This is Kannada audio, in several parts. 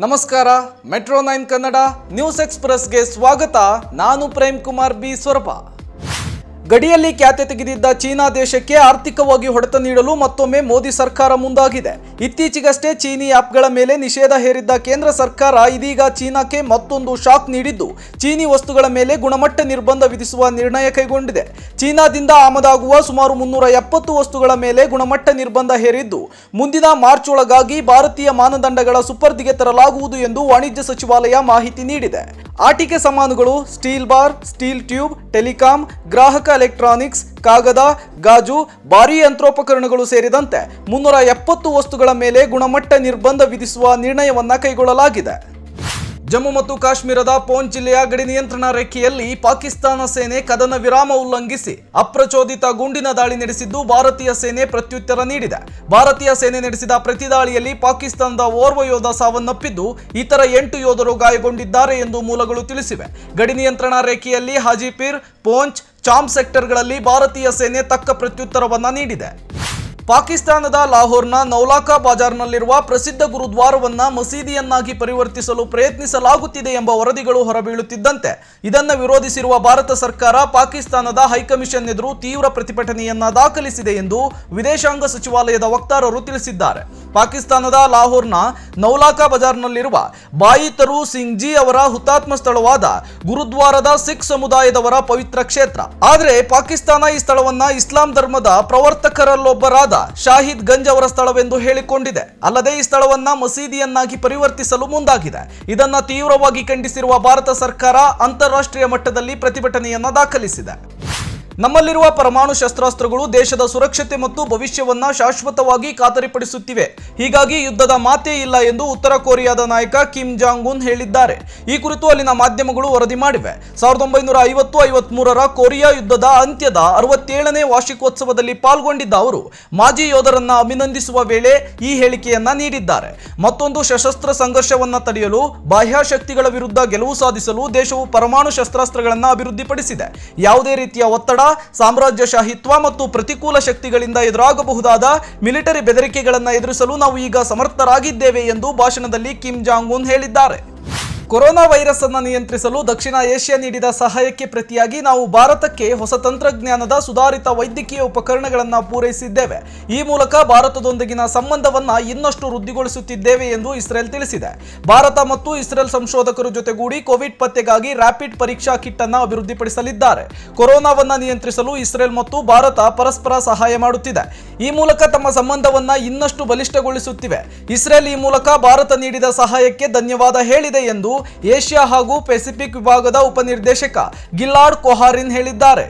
ನಮಸ್ಕಾರ ಮೆಟ್ರೋ ನೈನ್ ಕನ್ನಡ ನ್ಯೂಸ್ ಎಕ್ಸ್ಪ್ರೆಸ್ಗೆ ಸ್ವಾಗತ ನಾನು ಪ್ರೇಮ್ ಕುಮಾರ್ ಬಿ ಸ್ವರಪ ಗಡಿಯಲ್ಲಿ ಖ್ಯಾತೆ ತೆಗೆದಿದ್ದ ಚೀನಾ ದೇಶಕ್ಕೆ ಆರ್ಥಿಕವಾಗಿ ಹೊಡೆತ ನೀಡಲು ಮತ್ತೊಮ್ಮೆ ಮೋದಿ ಸರ್ಕಾರ ಮುಂದಾಗಿದೆ ಇತ್ತೀಚೆಗಷ್ಟೇ ಚೀನಿ ಆ್ಯಪ್ಗಳ ಮೇಲೆ ನಿಷೇಧ ಹೇರಿದ್ದ ಕೇಂದ್ರ ಸರ್ಕಾರ ಇದೀಗ ಚೀನಾಕ್ಕೆ ಮತ್ತೊಂದು ಶಾಕ್ ನೀಡಿದ್ದು ಚೀನಿ ವಸ್ತುಗಳ ಮೇಲೆ ಗುಣಮಟ್ಟ ನಿರ್ಬಂಧ ವಿಧಿಸುವ ನಿರ್ಣಯ ಕೈಗೊಂಡಿದೆ ಚೀನಾದಿಂದ ಆಮದಾಗುವ ಸುಮಾರು ಮುನ್ನೂರ ಎಪ್ಪತ್ತು ವಸ್ತುಗಳ ಮೇಲೆ ಗುಣಮಟ್ಟ ನಿರ್ಬಂಧ ಹೇರಿದ್ದು ಮುಂದಿನ ಮಾರ್ಚ್ ಒಳಗಾಗಿ ಭಾರತೀಯ ಮಾನದಂಡಗಳ ಸುಪರ್ದಿಗೆ ತರಲಾಗುವುದು ಎಂದು ವಾಣಿಜ್ಯ ಸಚಿವಾಲಯ ಮಾಹಿತಿ ನೀಡಿದೆ ಆಟಿಕೆ ಸಾಮಾನುಗಳು steel bar steel tube telecom ಗ್ರಾಹಕ ಎಲೆಕ್ಟ್ರಾನಿಕ್ಸ್ ಕಾಗದ ಗಾಜು ಭಾರೀ ಯಂತ್ರೋಪಕರಣಗಳು ಸೇರಿದಂತೆ ಮುನ್ನೂರ ಎಪ್ಪತ್ತು ವಸ್ತುಗಳ ಮೇಲೆ ಗುಣಮಟ್ಟ ನಿರ್ಬಂಧ ವಿಧಿಸುವ ನಿರ್ಣಯವನ್ನ ಕೈಗೊಳ್ಳಲಾಗಿದೆ ಜಮ್ಮು ಮತ್ತು ಕಾಶ್ಮೀರದ ಪೋಂಚ್ ಜಿಲ್ಲೆಯ ಗಡಿ ನಿಯಂತ್ರಣ ರೇಖೆಯಲ್ಲಿ ಪಾಕಿಸ್ತಾನ ಸೇನೆ ಕದನ ವಿರಾಮ ಉಲ್ಲಂಘಿಸಿ ಅಪ್ರಚೋದಿತ ಗುಂಡಿನ ದಾಳಿ ನಡೆಸಿದ್ದು ಭಾರತೀಯ ಸೇನೆ ಪ್ರತ್ಯುತ್ತರ ನೀಡಿದೆ ಭಾರತೀಯ ಸೇನೆ ನಡೆಸಿದ ಪ್ರತಿದಾಳಿಯಲ್ಲಿ ಪಾಕಿಸ್ತಾನದ ಓರ್ವ ಯೋಧ ಸಾವನ್ನಪ್ಪಿದ್ದು ಇತರ ಎಂಟು ಯೋಧರು ಗಾಯಗೊಂಡಿದ್ದಾರೆ ಎಂದು ಮೂಲಗಳು ತಿಳಿಸಿವೆ ಗಡಿ ನಿಯಂತ್ರಣ ರೇಖೆಯಲ್ಲಿ ಹಾಜಿಪೀರ್ ಪೋಂಚ್ ಚಾಮ್ ಸೆಕ್ಟರ್ಗಳಲ್ಲಿ ಭಾರತೀಯ ಸೇನೆ ತಕ್ಕ ಪ್ರತ್ಯುತ್ತರವನ್ನ ನೀಡಿದೆ ಪಾಕಿಸ್ತಾನದ ಲಾಹೋರ್ನ ನೌಲಾಕಾ ಬಾಜಾರ್ನಲ್ಲಿರುವ ಪ್ರಸಿದ್ಧ ಗುರುದ್ವಾರವನ್ನ ಮಸೀದಿಯನ್ನಾಗಿ ಪರಿವರ್ತಿಸಲು ಪ್ರಯತ್ನಿಸಲಾಗುತ್ತಿದೆ ಎಂಬ ವರದಿಗಳು ಹೊರಬೀಳುತ್ತಿದ್ದಂತೆ ಇದನ್ನ ವಿರೋಧಿಸಿರುವ ಭಾರತ ಸರ್ಕಾರ ಪಾಕಿಸ್ತಾನದ ಹೈಕಮಿಷನ್ ಎದುರು ತೀವ್ರ ಪ್ರತಿಭಟನೆಯನ್ನ ದಾಖಲಿಸಿದೆ ಎಂದು ವಿದೇಶಾಂಗ ಸಚಿವಾಲಯದ ವಕ್ತಾರರು ತಿಳಿಸಿದ್ದಾರೆ ಪಾಕಿಸ್ತಾನದ ಲಾಹೋರ್ನ ನೌಲಾಕಾ ಬಜಾರ್ನಲ್ಲಿರುವ ಬಾಯಿತರು ಸಿಂಗ್ ಜಿ ಅವರ ಹುತಾತ್ಮ ಸ್ಥಳವಾದ ಗುರುದ್ವಾರದ ಸಿಖ್ ಸಮುದಾಯದವರ ಪವಿತ್ರ ಕ್ಷೇತ್ರ ಆದರೆ ಪಾಕಿಸ್ತಾನ ಈ ಸ್ಥಳವನ್ನ ಇಸ್ಲಾಂ ಧರ್ಮದ ಪ್ರವರ್ತಕರಲ್ಲೊಬ್ಬರಾದ ಶಾಹಿದ್ ಗಂಜ್ ಅವರ ಸ್ಥಳವೆಂದು ಹೇಳಿಕೊಂಡಿದೆ ಅಲ್ಲದೆ ಈ ಸ್ಥಳವನ್ನ ಮಸೀದಿಯನ್ನಾಗಿ ಪರಿವರ್ತಿಸಲು ಮುಂದಾಗಿದೆ ಇದನ್ನ ತೀವ್ರವಾಗಿ ಖಂಡಿಸಿರುವ ಭಾರತ ಸರ್ಕಾರ ಅಂತಾರಾಷ್ಟ್ರೀಯ ಮಟ್ಟದಲ್ಲಿ ಪ್ರತಿಭಟನೆಯನ್ನ ದಾಖಲಿಸಿದೆ ನಮ್ಮಲ್ಲಿರುವ ಪರಮಾಣು ಶಸ್ತ್ರಾಸ್ತ್ರಗಳು ದೇಶದ ಸುರಕ್ಷತೆ ಮತ್ತು ಭವಿಷ್ಯವನ್ನ ಶಾಶ್ವತವಾಗಿ ಖಾತರಿಪಡಿಸುತ್ತಿವೆ ಹೀಗಾಗಿ ಯುದ್ಧದ ಮಾತೇ ಇಲ್ಲ ಎಂದು ಉತ್ತರ ಕೊರಿಯಾದ ನಾಯಕ ಕಿಮ್ ಜಾಂಗ್ ಉನ್ ಹೇಳಿದ್ದಾರೆ ಈ ಕುರಿತು ಅಲ್ಲಿನ ಮಾಧ್ಯಮಗಳು ವರದಿ ಮಾಡಿವೆ ಸಾವಿರದ ಒಂಬೈನೂರ ಐವತ್ತು ಐವತ್ಮೂರರ ಕೊರಿಯಾ ಯುದ್ಧದ ಅಂತ್ಯದ ಅರವತ್ತೇಳನೇ ವಾರ್ಷಿಕೋತ್ಸವದಲ್ಲಿ ಪಾಲ್ಗೊಂಡಿದ್ದ ಅವರು ಮಾಜಿ ಯೋಧರನ್ನ ಅಭಿನಂದಿಸುವ ವೇಳೆ ಈ ಹೇಳಿಕೆಯನ್ನ ನೀಡಿದ್ದಾರೆ ಮತ್ತೊಂದು ಸಶಸ್ತ್ರ ಸಂಘರ್ಷವನ್ನ ತಡೆಯಲು ಬಾಹ್ಯಶಕ್ತಿಗಳ ವಿರುದ್ಧ ಗೆಲುವು ಸಾಧಿಸಲು ದೇಶವು ಪರಮಾಣು ಶಸ್ತ್ರಾಸ್ತ್ರಗಳನ್ನು ಅಭಿವೃದ್ಧಿಪಡಿಸಿದೆ ಯಾವುದೇ ರೀತಿಯ ಒತ್ತಡ ಸಾಮ್ರಾಜ್ಯಶಾಹಿತ್ವ ಮತ್ತು ಪ್ರತಿಕೂಲ ಶಕ್ತಿಗಳಿಂದ ಎದುರಾಗಬಹುದಾದ ಮಿಲಿಟರಿ ಬೆದರಿಕೆಗಳನ್ನು ಎದುರಿಸಲು ನಾವು ಈಗ ಸಮರ್ಥರಾಗಿದ್ದೇವೆ ಎಂದು ಭಾಷಣದಲ್ಲಿ ಕಿಮ್ ಜಾಂಗ್ ಉನ್ ಹೇಳಿದ್ದಾರೆ ಕೊರೋನಾ ವೈರಸ್ ಅನ್ನು ನಿಯಂತ್ರಿಸಲು ದಕ್ಷಿಣ ಏಷ್ಯಾ ನೀಡಿದ ಸಹಾಯಕ್ಕೆ ಪ್ರತಿಯಾಗಿ ನಾವು ಭಾರತಕ್ಕೆ ಹೊಸ ತಂತ್ರಜ್ಞಾನದ ಸುಧಾರಿತ ವೈದ್ಯಕೀಯ ಉಪಕರಣಗಳನ್ನು ಪೂರೈಸಿದ್ದೇವೆ ಈ ಮೂಲಕ ಭಾರತದೊಂದಿಗಿನ ಸಂಬಂಧವನ್ನ ಇನ್ನಷ್ಟು ವೃದ್ಧಿಗೊಳಿಸುತ್ತಿದ್ದೇವೆ ಎಂದು ಇಸ್ರೇಲ್ ತಿಳಿಸಿದೆ ಭಾರತ ಮತ್ತು ಇಸ್ರೇಲ್ ಸಂಶೋಧಕರು ಜೊತೆಗೂಡಿ ಕೋವಿಡ್ ಪತ್ತೆಗಾಗಿ ರ್ಯಾಪಿಡ್ ಪರೀಕ್ಷಾ ಕಿಟ್ ಅನ್ನು ಅಭಿವೃದ್ಧಿಪಡಿಸಲಿದ್ದಾರೆ ಕೊರೋನಾವನ್ನ ನಿಯಂತ್ರಿಸಲು ಇಸ್ರೇಲ್ ಮತ್ತು ಭಾರತ ಪರಸ್ಪರ ಸಹಾಯ ಮಾಡುತ್ತಿದೆ ಈ ಮೂಲಕ ತಮ್ಮ ಸಂಬಂಧವನ್ನ ಇನ್ನಷ್ಟು ಬಲಿಷ್ಠಗೊಳಿಸುತ್ತಿವೆ ಇಸ್ರೇಲ್ ಈ ಮೂಲಕ ಭಾರತ ನೀಡಿದ ಸಹಾಯಕ್ಕೆ ಧನ್ಯವಾದ ಹೇಳಿದೆ ಎಂದು ಏಷ್ಯಾ ಹಾಗೂ ಪೆಸಿಫಿಕ್ ವಿಭಾಗದ ಉಪನಿರ್ದೇಶಕ ಗಿಲ್ಲಾರ್ಡ್ ಕೊಹಾರಿನ್ ಹೇಳಿದ್ದಾರೆ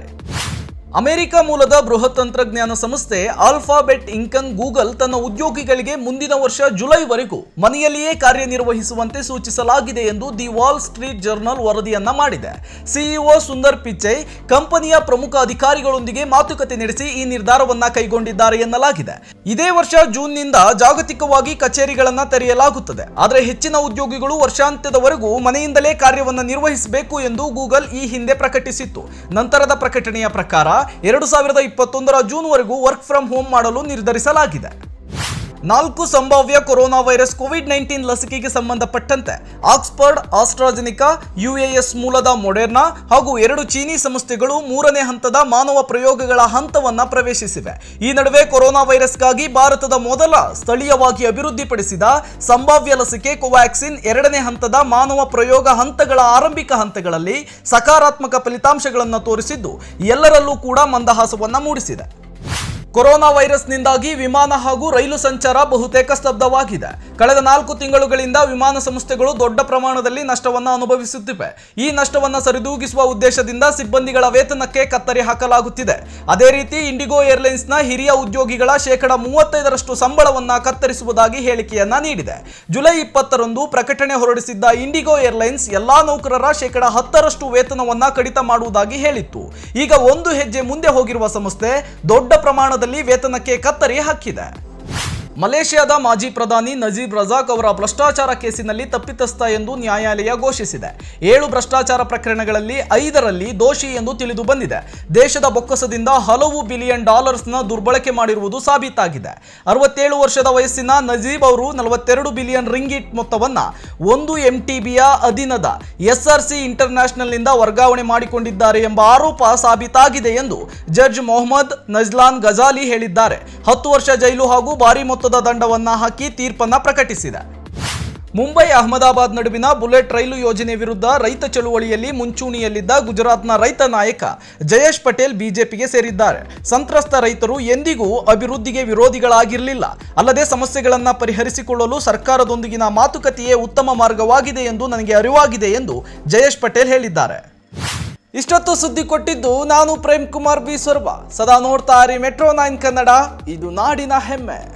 ಅಮೆರಿಕ ಮೂಲದ ಬೃಹತ್ ತಂತ್ರಜ್ಞಾನ ಸಂಸ್ಥೆ ಆಲ್ಫಾಬೆಟ್ ಇಂಕನ್ ಗೂಗಲ್ ತನ್ನ ಉದ್ಯೋಗಿಗಳಿಗೆ ಮುಂದಿನ ವರ್ಷ ಜುಲೈವರೆಗೂ ಮನೆಯಲ್ಲಿಯೇ ಕಾರ್ಯನಿರ್ವಹಿಸುವಂತೆ ಸೂಚಿಸಲಾಗಿದೆ ಎಂದು ದಿ ವಾಲ್ ಸ್ಟ್ರೀಟ್ ಜರ್ನಲ್ ವರದಿಯನ್ನ ಮಾಡಿದೆ ಸಿಇಒ ಸುಂದರ್ ಪಿಚೈ ಕಂಪನಿಯ ಪ್ರಮುಖ ಅಧಿಕಾರಿಗಳೊಂದಿಗೆ ಮಾತುಕತೆ ನಡೆಸಿ ಈ ನಿರ್ಧಾರವನ್ನ ಕೈಗೊಂಡಿದ್ದಾರೆ ಎನ್ನಲಾಗಿದೆ ಇದೇ ವರ್ಷ ಜೂನ್ನಿಂದ ಜಾಗತಿಕವಾಗಿ ಕಚೇರಿಗಳನ್ನ ತೆರೆಯಲಾಗುತ್ತದೆ ಆದರೆ ಹೆಚ್ಚಿನ ಉದ್ಯೋಗಿಗಳು ವರ್ಷಾಂತ್ಯದವರೆಗೂ ಮನೆಯಿಂದಲೇ ಕಾರ್ಯವನ್ನ ನಿರ್ವಹಿಸಬೇಕು ಎಂದು ಗೂಗಲ್ ಈ ಹಿಂದೆ ಪ್ರಕಟಿಸಿತ್ತು ನಂತರದ ಪ್ರಕಟಣೆಯ ಪ್ರಕಾರ ಎರಡು ಸಾವಿರದ ಇಪ್ಪತ್ತೊಂದರ ಜೂನ್ವರೆಗೂ ವರ್ಕ್ ಫ್ರಮ್ ಹೋಮ್ ಮಾಡಲು ನಿರ್ಧರಿಸಲಾಗಿದೆ ನಾಲ್ಕು ಸಂಭಾವ್ಯ ಕೊರೋನಾ ವೈರಸ್ ಕೋವಿಡ್ ನೈನ್ಟೀನ್ ಲಸಿಕೆಗೆ ಸಂಬಂಧಪಟ್ಟಂತೆ ಆಕ್ಸ್ಫರ್ಡ್ ಆಸ್ಟ್ರಾಜೆನಿಕಾ ಯುಎಎಸ್ ಮೂಲದ ಮೊಡೆರ್ನಾ ಹಾಗೂ ಎರಡು ಚೀನಿ ಸಂಸ್ಥೆಗಳು ಮೂರನೇ ಹಂತದ ಮಾನವ ಪ್ರಯೋಗಗಳ ಹಂತವನ್ನ ಪ್ರವೇಶಿಸಿವೆ ಈ ನಡುವೆ ಕೊರೋನಾ ವೈರಸ್ಗಾಗಿ ಭಾರತದ ಮೊದಲ ಸ್ಥಳೀಯವಾಗಿ ಅಭಿವೃದ್ಧಿಪಡಿಸಿದ ಸಂಭಾವ್ಯ ಲಸಿಕೆ ಕೋವ್ಯಾಕ್ಸಿನ್ ಎರಡನೇ ಹಂತದ ಮಾನವ ಪ್ರಯೋಗ ಹಂತಗಳ ಆರಂಭಿಕ ಹಂತಗಳಲ್ಲಿ ಸಕಾರಾತ್ಮಕ ಫಲಿತಾಂಶಗಳನ್ನು ತೋರಿಸಿದ್ದು ಎಲ್ಲರಲ್ಲೂ ಕೂಡ ಮಂದಹಾಸವನ್ನ ಮೂಡಿಸಿದೆ ಕೊರೋನಾ ವೈರಸ್ನಿಂದಾಗಿ ವಿಮಾನ ಹಾಗೂ ರೈಲು ಸಂಚಾರ ಬಹುತೇಕ ಸ್ತಬ್ಧವಾಗಿದೆ ಕಳೆದ ನಾಲ್ಕು ತಿಂಗಳುಗಳಿಂದ ವಿಮಾನ ಸಂಸ್ಥೆಗಳು ದೊಡ್ಡ ಪ್ರಮಾಣದಲ್ಲಿ ನಷ್ಟವನ್ನು ಅನುಭವಿಸುತ್ತಿವೆ ಈ ನಷ್ಟವನ್ನು ಸರಿದೂಗಿಸುವ ಉದ್ದೇಶದಿಂದ ಸಿಬ್ಬಂದಿಗಳ ವೇತನಕ್ಕೆ ಕತ್ತರಿ ಹಾಕಲಾಗುತ್ತಿದೆ ಅದೇ ರೀತಿ ಇಂಡಿಗೋ ಏರ್ಲೈನ್ಸ್ನ ಹಿರಿಯ ಉದ್ಯೋಗಿಗಳ ಶೇಕಡ ಮೂವತ್ತೈದರಷ್ಟು ಸಂಬಳವನ್ನ ಕತ್ತರಿಸುವುದಾಗಿ ಹೇಳಿಕೆಯನ್ನ ನೀಡಿದೆ ಜುಲೈ ಇಪ್ಪತ್ತರಂದು ಪ್ರಕಟಣೆ ಹೊರಡಿಸಿದ್ದ ಇಂಡಿಗೋ ಏರ್ಲೈನ್ಸ್ ಎಲ್ಲಾ ನೌಕರರ ಶೇಕಡ ಹತ್ತರಷ್ಟು ವೇತನವನ್ನ ಕಡಿತ ಮಾಡುವುದಾಗಿ ಹೇಳಿತ್ತು ಈಗ ಒಂದು ಹೆಜ್ಜೆ ಮುಂದೆ ಹೋಗಿರುವ ಸಂಸ್ಥೆ ದೊಡ್ಡ ಪ್ರಮಾಣದಲ್ಲಿ ವೇತನಕ್ಕೆ ಕತ್ತರಿ ಹಾಕಿದೆ ಮಲೇಷ್ಯಾದ ಮಾಜಿ ಪ್ರಧಾನಿ ನಜೀಬ್ ರಜಾಕ್ ಅವರ ಭ್ರಷ್ಟಾಚಾರ ಕೇಸಿನಲ್ಲಿ ತಪ್ಪಿತಸ್ಥ ಎಂದು ನ್ಯಾಯಾಲಯ ಘೋಷಿಸಿದೆ ಏಳು ಭ್ರಷ್ಟಾಚಾರ ಪ್ರಕರಣಗಳಲ್ಲಿ ಐದರಲ್ಲಿ ದೋಷಿ ಎಂದು ತಿಳಿದು ಬಂದಿದೆ ದೇಶದ ಬೊಕ್ಕಸದಿಂದ ಹಲವು ಬಿಲಿಯನ್ ಡಾಲರ್ಸ್ನ ದುರ್ಬಳಕೆ ಮಾಡಿರುವುದು ಸಾಬೀತಾಗಿದೆ ಅರವತ್ತೇಳು ವರ್ಷದ ವಯಸ್ಸಿನ ನಜೀಬ್ ಅವರು ನಲವತ್ತೆರಡು ಬಿಲಿಯನ್ ರಿಂಗಿಟ್ ಮೊತ್ತವನ್ನ ಒಂದು ಎಂಟಿಬಿಯ ಅಧೀನದ ಎಸ್ಆರ್ಸಿ ಇಂಟರ್ನ್ಯಾಷನಲ್ನಿಂದ ವರ್ಗಾವಣೆ ಮಾಡಿಕೊಂಡಿದ್ದಾರೆ ಎಂಬ ಆರೋಪ ಸಾಬೀತಾಗಿದೆ ಎಂದು ಜಡ್ಜ್ ಮೊಹಮ್ಮದ್ ನಜ್ಲಾನ್ ಗಜಾಲಿ ಹೇಳಿದ್ದಾರೆ ಹತ್ತು ವರ್ಷ ಜೈಲು ಹಾಗೂ ಭಾರಿ ಮೊತ್ತದ ದಂಡವನ್ನ ಹಾಕಿ ತೀರ್ಪನ್ನ ಪ್ರಕಟಿಸಿದೆ ಮುಂಬೈ ಅಹಮದಾಬಾದ್ ನಡುವಿನ ಬುಲೆಟ್ ರೈಲು ಯೋಜನೆ ವಿರುದ್ಧ ರೈತ ಚಳುವಳಿಯಲ್ಲಿ ಮುಂಚೂಣಿಯಲ್ಲಿದ್ದ ಗುಜರಾತ್ನ ರೈತ ನಾಯಕ ಜಯೇಶ್ ಪಟೇಲ್ ಬಿಜೆಪಿಗೆ ಸೇರಿದ್ದಾರೆ ಸಂತ್ರಸ್ತ ರೈತರು ಎಂದಿಗೂ ಅಭಿವೃದ್ಧಿಗೆ ವಿರೋಧಿಗಳಾಗಿರಲಿಲ್ಲ ಅಲ್ಲದೆ ಸಮಸ್ಯೆಗಳನ್ನು ಪರಿಹರಿಸಿಕೊಳ್ಳಲು ಸರ್ಕಾರದೊಂದಿಗಿನ ಮಾತುಕತೆಯೇ ಉತ್ತಮ ಮಾರ್ಗವಾಗಿದೆ ಎಂದು ನನಗೆ ಅರಿವಾಗಿದೆ ಎಂದು ಜಯೇಶ್ ಪಟೇಲ್ ಹೇಳಿದ್ದಾರೆ ಇಷ್ಟೊತ್ತು ಸುದ್ದಿ ಕೊಟ್ಟಿದ್ದು ನಾನು ಪ್ರೇಮ್ ಕುಮಾರ್ ಬಿ ಸ್ವರ್ಪ ಸದಾ ನೋಡ್ತಾ ಇರಿ ಮೆಟ್ರೋ ನೈನ್ ಕನ್ನಡ ಇದು ನಾಡಿನ ಹೆಮ್ಮೆ